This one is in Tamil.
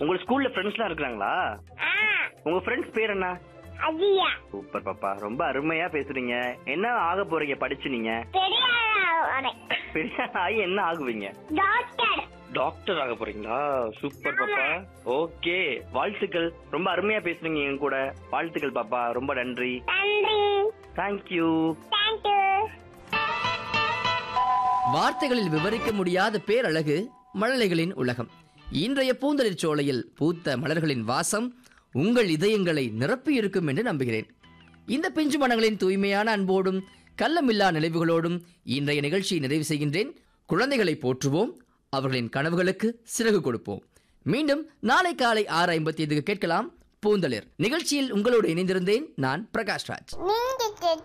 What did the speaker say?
உங்க ஸ்கூல்ல ஃப்ரெண்ட்ஸ்லாம் இருக்கிறாங்களா ஆ உங்க ஃப்ரெண்ட்ஸ் பேர் என்ன அதியா சூப்பர் பாப்பா ரொம்ப அருமையா பேசுறீங்க என்ன ஆக போறீங்க படிச்சு நீங்க பெரிய ஆளா பெரிய ஆகி என்ன ஆகுவீங்க டாக்டர் டாக்டர் ஆக போறீங்களா சூப்பர் பாப்பா ஓகே வாழ்த்துக்கள் ரொம்ப அருமையா பேசுறீங்க என் கூட வாழ்த்துக்கள் பாப்பா ரொம்ப நன்றி நன்றி தேங்க்யூ தேங்க்யூ வார்த்தைகளில் விவரிக்க முடியாத பேரழகு மழலைகளின் உலகம் இன்றைய பூந்தளிர் சோலையில் பூத்த மலர்களின் வாசம் உங்கள் இதயங்களை நிரப்பி இருக்கும் என்று நம்புகிறேன் இந்த பிஞ்சு மனங்களின் தூய்மையான அன்போடும் கள்ளமில்லா நினைவுகளோடும் இன்றைய நிகழ்ச்சியை நிறைவு செய்கின்றேன் குழந்தைகளை போற்றுவோம் அவர்களின் கனவுகளுக்கு சிறகு கொடுப்போம் மீண்டும் நாளை காலை ஆறு ஐம்பத்தி ஐந்துக்கு கேட்கலாம் பூந்தளிர் நிகழ்ச்சியில் உங்களோடு இணைந்திருந்தேன் நான் பிரகாஷ்ராஜ் நீங்க